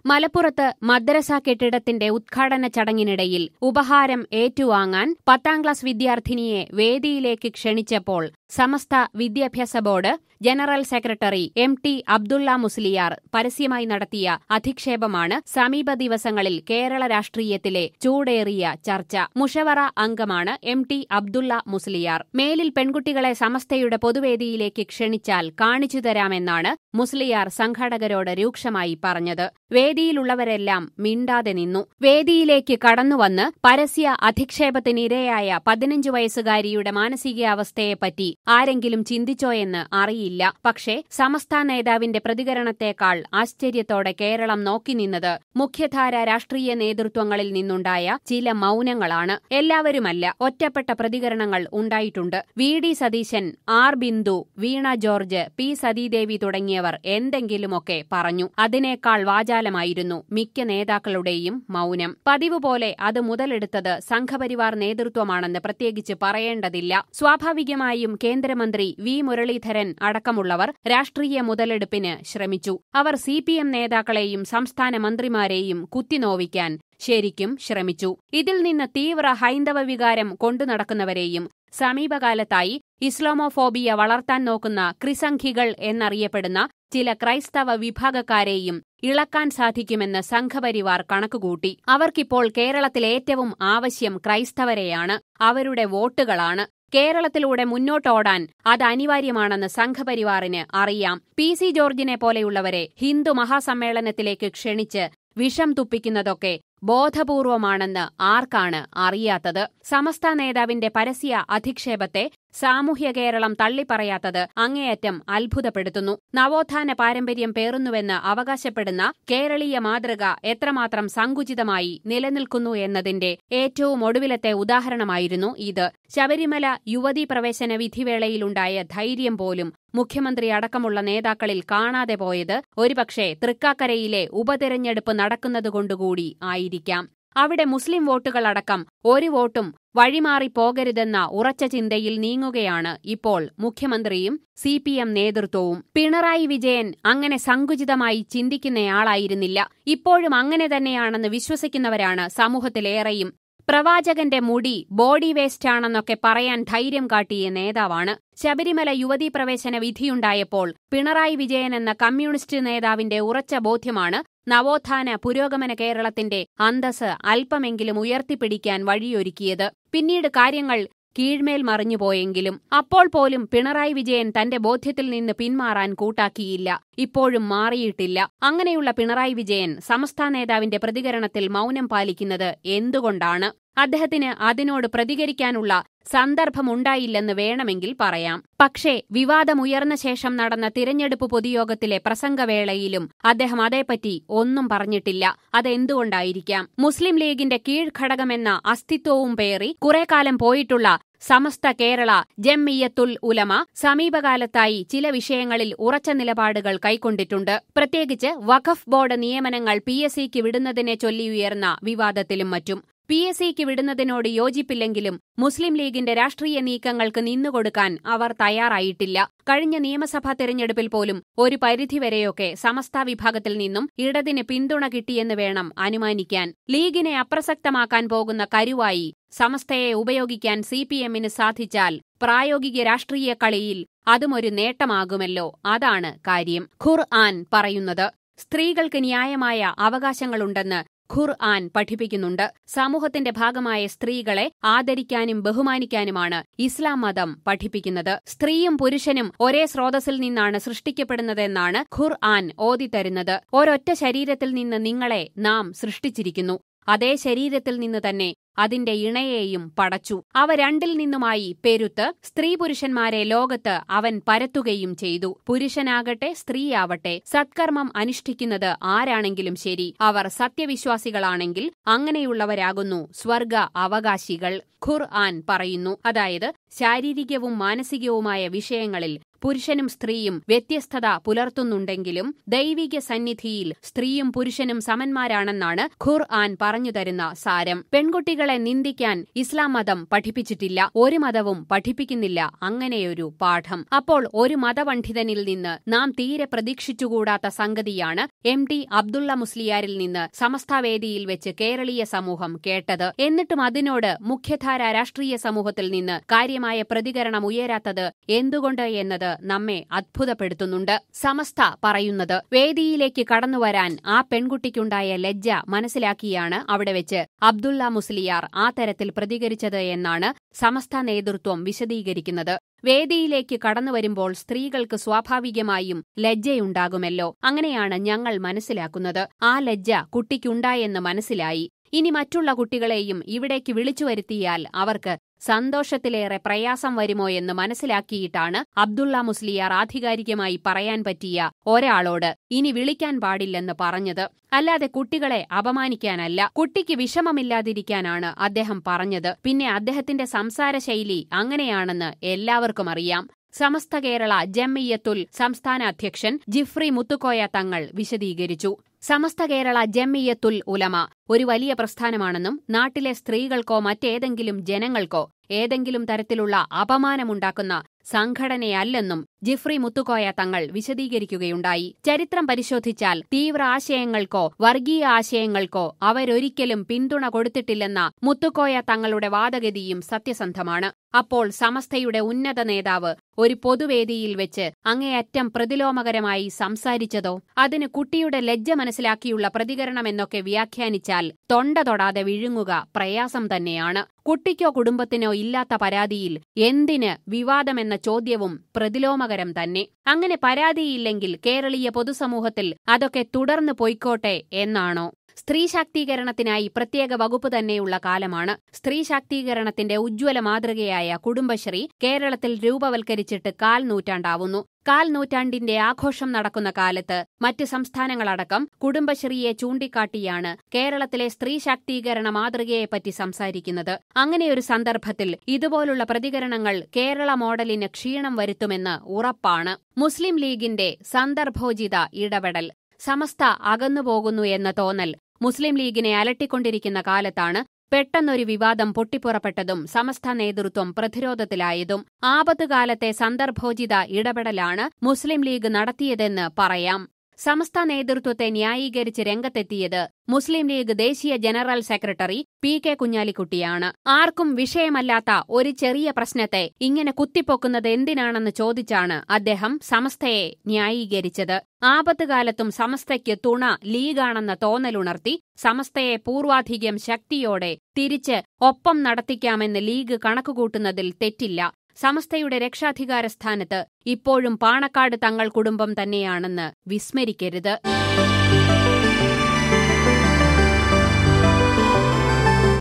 മലപ്പുറത്ത് മദ്രസ കെട്ടിടത്തിന്റെ ഉദ്ഘാടന ചടങ്ങിനിടയിൽ ഉപഹാരം ഏറ്റുവാങ്ങാൻ പത്താം ക്ലാസ് വിദ്യാർത്ഥിനിയെ വേദിയിലേക്ക് ക്ഷണിച്ചപ്പോൾ സമസ്ത വിദ്യാഭ്യാസ board general secretary M T Abdulla Musliyar പരസ്യമായി നടത്തിയ അധിക്ഷേപമാണ് സമീപ ദിവസങ്ങളിൽ കേരള രാഷ്ട്രീയത്തിലെ ചൂടേറിയ ചർച്ച മുഷവറ അംഗമാണ് എം ടി അബ്ദുള്ള മുസ്ലിയാർ മേലിൽ പെൺകുട്ടികളെ സമസ്തയുടെ പൊതുവേദിയിലേക്ക് ക്ഷണിച്ചാൽ കാണിച്ചു തരാമെന്നാണ് മുസ്ലിയാർ സംഘാടകരോട് രൂക്ഷമായി പറഞ്ഞത് വേദിയിലുള്ളവരെല്ലാം മിണ്ടാതെ നിന്നു വേദിയിലേക്ക് കടന്നുവന്ന് പരസ്യ അധിക്ഷേപത്തിനിരയായ പതിനഞ്ചു വയസ്സുകാരിയുടെ മാനസികാവസ്ഥയെപ്പറ്റി ആരെങ്കിലും ചിന്തിച്ചോയെന്ന് അറിയില്ല പക്ഷേ സമസ്ത നേതാവിന്റെ പ്രതികരണത്തെക്കാൾ ആശ്ചര്യത്തോടെ കേരളം നോക്കി നിന്നത് മുഖ്യധാര രാഷ്ട്രീയ നേതൃത്വങ്ങളിൽ നിന്നുണ്ടായ ചില മൗനങ്ങളാണ് എല്ലാവരുമല്ല ഒറ്റപ്പെട്ട പ്രതികരണങ്ങൾ ഉണ്ടായിട്ടുണ്ട് V D Satheesan R Bindu Veena George P Sathidevi തുടങ്ങിയവർ എന്തെങ്കിലുമൊക്കെ പറഞ്ഞു അതിനേക്കാൾ വാചാലമായിരുന്നു മിക്ക നേതാക്കളുടെയും മൗനം പതിവ് പോലെ അത് മുതലെടുത്തത് സംഘപരിവാർ നേതൃത്വമാണെന്ന് പ്രത്യേകിച്ച് പറയേണ്ടതില്ല സ്വാഭാവികമായും കേന്ദ്രമന്ത്രി വി മുരളീധരൻ അടക്കമുള്ളവർ രാഷ്ട്രീയ മുതലെടുപ്പിന് ശ്രമിച്ചു അവർ സി പി എം നേതാക്കളെയും സംസ്ഥാന മന്ത്രിമാരെയും കുത്തിനോവിക്കാൻ ശരിക്കും ശ്രമിച്ചു ഇതിൽ നിന്ന് തീവ്ര ഹൈന്ദവ വികാരം കൊണ്ടുനടക്കുന്നവരെയും സമീപകാലത്തായി ഇസ്ലാമോഫോബിയ വളർത്താൻ നോക്കുന്ന ക്രിസംഖികൾ എന്നറിയപ്പെടുന്ന ചില ക്രൈസ്തവ വിഭാഗക്കാരെയും ഇളക്കാൻ സാധിക്കുമെന്ന് സംഘപരിവാർ കണക്കുകൂട്ടി അവർക്കിപ്പോൾ കേരളത്തിൽ ഏറ്റവും ആവശ്യം ക്രൈസ്തവരെയാണ് അവരുടെ വോട്ടുകളാണ് കേരളത്തിലൂടെ മുന്നോട്ടോടാൻ അത് അനിവാര്യമാണെന്ന് സംഘപരിവാറിന് അറിയാം പി സി ജോർജിനെ പോലെയുള്ളവരെ ഹിന്ദു മഹാസമ്മേളനത്തിലേക്ക് ക്ഷണിച്ച് വിഷം തുപ്പിക്കുന്നതൊക്കെ ബോധപൂർവമാണെന്ന് ആർക്കാണ് അറിയാത്തത് സമസ്ത നേതാവിന്റെ പരസ്യ അധിക്ഷേപത്തെ സാമൂഹ്യ കേരളം തള്ളിപ്പറയാത്തത് അങ്ങേയറ്റം അത്ഭുതപ്പെടുത്തുന്നു നവോത്ഥാന പാരമ്പര്യം പേറുന്നുവെന്ന് അവകാശപ്പെടുന്ന കേരളീയ മാതൃക എത്രമാത്രം സങ്കുചിതമായി നിലനിൽക്കുന്നു എന്നതിന്റെ ഏറ്റവും ഒടുവിലത്തെ ഉദാഹരണമായിരുന്നു ഇത് ശബരിമല യുവതീ പ്രവേശന വിധിവേളയിലുണ്ടായ ധൈര്യം പോലും മുഖ്യമന്ത്രി അടക്കമുള്ള നേതാക്കളിൽ കാണാതെ പോയത് ഒരുപക്ഷെ തൃക്കാക്കരയിലെ ഉപതെരഞ്ഞെടുപ്പ് നടക്കുന്നതുകൊണ്ടുകൂടി ആയിരിക്കാം അവിടെ മുസ്ലിം വോട്ടുകളടക്കം ഒരു വോട്ടും വഴിമാറിപ്പോകരുതെന്ന ഉറച്ച ചിന്തയിൽ നീങ്ങുകയാണ് ഇപ്പോൾ മുഖ്യമന്ത്രിയും സി പി എം നേതൃത്വവും പിണറായി വിജയൻ അങ്ങനെ സങ്കുചിതമായി ചിന്തിക്കുന്നയാളായിരുന്നില്ല ഇപ്പോഴും അങ്ങനെ തന്നെയാണെന്ന് വിശ്വസിക്കുന്നവരാണ് സമൂഹത്തിലേറെയും പ്രവാചകന്റെ മുടി ബോഡി വേസ്റ്റാണെന്നൊക്കെ പറയാൻ ധൈര്യം കാട്ടിയ നേതാവാണ് ശബരിമല യുവതീ പ്രവേശന വിധിയുണ്ടായപ്പോൾ പിണറായി വിജയൻ എന്ന കമ്മ്യൂണിസ്റ്റ് നേതാവിന്റെ ഉറച്ച ബോധ്യമാണ് നവോത്ഥാന പുരോഗമന കേരളത്തിന്റെ അന്തസ് അല്പമെങ്കിലും ഉയർത്തിപ്പിടിക്കാൻ വഴിയൊരുക്കിയത് പിന്നീട് കാര്യങ്ങൾ കീഴ്മേൽ മറിഞ്ഞുപോയെങ്കിലും അപ്പോൾ പോലും പിണറായി വിജയൻ തന്റെ ബോധ്യത്തിൽ നിന്ന് പിന്മാറാൻ കൂട്ടാക്കിയില്ല ഇപ്പോഴും മാറിയിട്ടില്ല അങ്ങനെയുള്ള പിണറായി വിജയൻ സമസ്ത നേതാവിന്റെ പ്രതികരണത്തിൽ മൗനം പാലിക്കുന്നത് എന്തുകൊണ്ടാണ് അദ്ദേഹത്തിന് അതിനോട് പ്രതികരിക്കാനുള്ള സന്ദർഭമുണ്ടായില്ലെന്ന് വേണമെങ്കിൽ പറയാം പക്ഷേ വിവാദമുയർന്ന ശേഷം നടന്ന തിരഞ്ഞെടുപ്പ് പൊതുയോഗത്തിലെ പ്രസംഗവേളയിലും അദ്ദേഹം അതേപ്പറ്റി ഒന്നും പറഞ്ഞിട്ടില്ല അതെന്തുകൊണ്ടായിരിക്കാം മുസ്ലിം ലീഗിന്റെ കീഴ്ഘടകമെന്ന അസ്തിത്വവും പേറി കുറേക്കാലം പോയിട്ടുള്ള സമസ്ത കേരള ജംഇയ്യത്തുൽ ഉലമ സമീപകാലത്തായി ചില വിഷയങ്ങളിൽ ഉറച്ച നിലപാടുകൾ കൈക്കൊണ്ടിട്ടുണ്ട് പ്രത്യേകിച്ച് വഖഫ് ബോർഡ് നിയമനങ്ങൾ പി എസ് സിക്ക് വിടുന്നതിനെ ചൊല്ലിയുയർന്ന വിവാദത്തിലും മറ്റും പി എസ് സിക്ക് വിടുന്നതിനോട് യോജിപ്പില്ലെങ്കിലും മുസ്ലിം ലീഗിന്റെ രാഷ്ട്രീയ നീക്കങ്ങൾക്ക് നിന്നുകൊടുക്കാൻ അവർ തയ്യാറായിട്ടില്ല കഴിഞ്ഞ നിയമസഭാ തെരഞ്ഞെടുപ്പിൽ പോലും ഒരു പരിധിവരെയൊക്കെ സമസ്ത വിഭാഗത്തിൽ നിന്നും ഇടതിന് പിന്തുണ കിട്ടിയെന്ന് വേണം അനുമാനിക്കാൻ ലീഗിനെ അപ്രസക്തമാക്കാൻ പോകുന്ന കരുവായി സമസ്തയെ ഉപയോഗിക്കാൻ സി പി എമ്മിന് സാധിച്ചാൽ പ്രായോഗിക രാഷ്ട്രീയ കളിയിൽ അതും ഒരു നേട്ടമാകുമല്ലോ അതാണ് കാര്യം ഖുർ ആൻ പറയുന്നത് സ്ത്രീകൾക്ക് ന്യായമായ അവകാശങ്ങളുണ്ടെന്ന് ഖുർ ആൻ പഠിപ്പിക്കുന്നുണ്ട് സമൂഹത്തിന്റെ ഭാഗമായ സ്ത്രീകളെ ആദരിക്കാനും ബഹുമാനിക്കാനുമാണ് ഇസ്ലാം മതം പഠിപ്പിക്കുന്നത് സ്ത്രീയും പുരുഷനും ഒരേ സ്രോതസ്സിൽ നിന്നാണ് സൃഷ്ടിക്കപ്പെടുന്നതെന്നാണ് ഖുർ ആൻ ഓതിത്തരുന്നത് ഒരൊറ്റ ശരീരത്തിൽ നിന്ന് നിങ്ങളെ നാം സൃഷ്ടിച്ചിരിക്കുന്നു അതേ ശരീരത്തിൽ നിന്ന് തന്നെ അതിന്റെ ഇണയെയും പടച്ചു അവ രണ്ടിൽ നിന്നുമായി പെരുത്ത് സ്ത്രീ പുരുഷന്മാരെ ലോകത്ത് അവൻ പരത്തുകയും ചെയ്തു പുരുഷനാകട്ടെ സ്ത്രീയാവട്ടെ സത്കർമ്മം അനുഷ്ഠിക്കുന്നത് ആരാണെങ്കിലും ശരി അവർ സത്യവിശ്വാസികളാണെങ്കിൽ അങ്ങനെയുള്ളവരാകുന്നു സ്വർഗ അവകാശികൾ ഖുർ ആൻ പറയുന്നു അതായത് ശാരീരികവും മാനസികവുമായ വിഷയങ്ങളിൽ പുരുഷനും സ്ത്രീയും വ്യത്യസ്തത പുലർത്തുന്നുണ്ടെങ്കിലും ദൈവിക സന്നിധിയിൽ സ്ത്രീയും പുരുഷനും സമന്മാരാണെന്നാണ് ഖുർ ആൻ പറഞ്ഞു തരുന്ന സാരം പെൺകുട്ടികളെ നിന്ദിക്കാൻ ഇസ്ലാം മതം പഠിപ്പിച്ചിട്ടില്ല ഒരു മതവും പഠിപ്പിക്കുന്നില്ല അങ്ങനെയൊരു പാഠം അപ്പോൾ ഒരു മതപണ്ഡിതനിൽ നിന്ന് നാം തീരെ പ്രതീക്ഷിച്ചുകൂടാത്ത സംഗതിയാണ് എം ടി അബ്ദുള്ള മുസ്ലിയാരിൽ നിന്ന് സമസ്താവേദിയിൽ വെച്ച് കേരളീയ സമൂഹം കേട്ടത് എന്നിട്ടും അതിനോട് മുഖ്യധാര രാഷ്ട്രീയ സമൂഹത്തിൽ നിന്ന് കാര്യമായ പ്രതികരണം ഉയരാത്തത് എന്തുകൊണ്ട് എന്നത് നമ്മെ അത്ഭുതപ്പെടുത്തുന്നുണ്ട് സമസ്ത പറയുന്നത് വേദിയിലേക്ക് കടന്നുവരാൻ ആ പെൺകുട്ടിക്കുണ്ടായ ലജ്ജ മനസ്സിലാക്കിയാണ് അവിടെ വെച്ച് അബ്ദുള്ള മുസ്ലിയാർ ആ തരത്തിൽ പ്രതികരിച്ചത് എന്നാണ് സമസ്ത നേതൃത്വം വിശദീകരിക്കുന്നത് വേദിയിലേക്ക് കടന്നുവരുമ്പോൾ സ്ത്രീകൾക്ക് സ്വാഭാവികമായും ലജ്ജയുണ്ടാകുമല്ലോ അങ്ങനെയാണ് ഞങ്ങൾ മനസ്സിലാക്കുന്നത് ആ ലജ്ജ കുട്ടിക്കുണ്ടായെന്ന് മനസ്സിലായി ഇനി മറ്റുള്ള കുട്ടികളെയും ഇവിടേക്ക് വിളിച്ചു വരുത്തിയാൽ അവർക്ക് സന്തോഷത്തിലേറെ പ്രയാസം വരുമോ എന്ന് മനസ്സിലാക്കിയിട്ടാണ് അബ്ദുള്ള മുസ്ലിയാർ ആധികാരികമായി പറയാൻ പറ്റിയ ഒരാളോട് ഇനി വിളിക്കാൻ പാടില്ലെന്ന് പറഞ്ഞത് അല്ലാതെ കുട്ടികളെ അപമാനിക്കാനല്ല കുട്ടിക്ക് വിഷമമില്ലാതിരിക്കാനാണ് അദ്ദേഹം പറഞ്ഞത് പിന്നെ അദ്ദേഹത്തിന്റെ സംസാര ശൈലി അങ്ങനെയാണെന്ന് എല്ലാവർക്കും അറിയാം സമസ്ത കേരള ജമ്മിയത്തുൽ സംസ്ഥാന അധ്യക്ഷൻ ജിഫ്രി മുത്തുക്കോയ തങ്ങൾ വിശദീകരിച്ചു സമസ്ത കേരള ജമ്മിയത്തുൽ ഉലമ ഒരു വലിയ പ്രസ്ഥാനമാണെന്നും നാട്ടിലെ സ്ത്രീകൾക്കോ മറ്റേതെങ്കിലും ജനങ്ങൾക്കോ ഏതെങ്കിലും തരത്തിലുള്ള അപമാനമുണ്ടാക്കുന്ന സംഘടനയല്ലെന്നും ജിഫ്രി മുത്തുക്കോയ തങ്ങൾ വിശദീകരിക്കുകയുണ്ടായി ചരിത്രം പരിശോധിച്ചാൽ തീവ്ര ആശയങ്ങൾക്കോ വർഗീയ ആശയങ്ങൾക്കോ അവരൊരിക്കലും പിന്തുണ കൊടുത്തിട്ടില്ലെന്ന മുത്തുക്കോയ തങ്ങളുടെ വാദഗതിയും സത്യസന്ധമാണ് അപ്പോൾ സമസ്തയുടെ ഉന്നത നേതാവ് ഒരു പൊതുവേദിയിൽ വെച്ച് അങ്ങേയറ്റം പ്രതിലോമകരമായി സംസാരിച്ചതോ അതിന് കുട്ടിയുടെ ലജ്ജ മനസ്സിലാക്കിയുള്ള പ്രതികരണമെന്നൊക്കെ വ്യാഖ്യാനിച്ചാൽ തൊണ്ട തൊടാതെ വിഴുങ്ങുക പ്രയാസം തന്നെയാണ് കുട്ടിക്കോ കുടുംബത്തിനോ ഇല്ലാത്ത പരാതിയിൽ എന്തിന് വിവാദമെന്ന ചോദ്യവും പ്രതിലോമകരം തന്നെ അങ്ങനെ പരാതിയില്ലെങ്കിൽ കേരളീയ പൊതുസമൂഹത്തിൽ അതൊക്കെ തുടർന്നു പൊയ്ക്കോട്ടെ എന്നാണോ സ്ത്രീ ശാക്തീകരണത്തിനായി പ്രത്യേക വകുപ്പ് തന്നെയുള്ള കാലമാണ് സ്ത്രീ ശാക്തീകരണത്തിന്റെ ഉജ്ജ്വല മാതൃകയായ കുടുംബശ്രീ കേരളത്തിൽ രൂപവൽക്കരിച്ചിട്ട് കാൽ നൂറ്റാണ്ടാവുന്നു കാൽ നൂറ്റാണ്ടിന്റെ ആഘോഷം നടക്കുന്ന കാലത്ത് മറ്റ് സംസ്ഥാനങ്ങളടക്കം കുടുംബശ്രീയെ ചൂണ്ടിക്കാട്ടിയാണ് കേരളത്തിലെ സ്ത്രീ ശാക്തീകരണ മാതൃകയെപ്പറ്റി സംസാരിക്കുന്നത് അങ്ങനെയൊരു സന്ദർഭത്തിൽ ഇതുപോലുള്ള പ്രതികരണങ്ങൾ കേരള മോഡലിന് ക്ഷീണം വരുത്തുമെന്ന് ഉറപ്പാണ് മുസ്ലിം ലീഗിന്റെ സന്ദർഭോചിത ഇടപെടൽ സമസ്ത അകന്നുപോകുന്നു എന്ന തോന്നൽ മുസ്ലിം ലീഗിനെ അലട്ടിക്കൊണ്ടിരിക്കുന്ന കാലത്താണ് പെട്ടെന്നൊരു വിവാദം പൊട്ടിപ്പുറപ്പെട്ടതും സമസ്ത നേതൃത്വം പ്രതിരോധത്തിലായതും ആപത്തുകാലത്തെ സന്ദർഭോചിത ഇടപെടലാണ് മുസ്ലിം ലീഗ് നടത്തിയതെന്ന് പറയാം സമസ്ത നേതൃത്വത്തെ ന്യായീകരിച്ച് രംഗത്തെത്തിയത് മുസ്ലിം ലീഗ് ദേശീയ ജനറൽ സെക്രട്ടറി പി കെ കുഞ്ഞാലിക്കുട്ടിയാണ് ആർക്കും വിഷയമല്ലാത്ത ഒരു ചെറിയ പ്രശ്നത്തെ ഇങ്ങനെ കുത്തിപ്പൊക്കുന്നത് എന്തിനാണെന്ന് ചോദിച്ചാണ് അദ്ദേഹം സമസ്തയെ ന്യായീകരിച്ചത് ആപത്തുകാലത്തും സമസ്തയ്ക്ക് തുണ ലീഗാണെന്ന തോന്നലുണർത്തി സമസ്തയെ പൂർവാധികം ശക്തിയോടെ തിരിച്ച് ഒപ്പം നടത്തിക്കാമെന്ന് ലീഗ് കണക്കുകൂട്ടുന്നതിൽ തെറ്റില്ല സമസ്തയുടെ രക്ഷാധികാര സ്ഥാനത്ത് ഇപ്പോഴും പാണക്കാട് തങ്ങൾ കുടുംബം തന്നെയാണെന്ന് വിസ്മരിക്കരുത്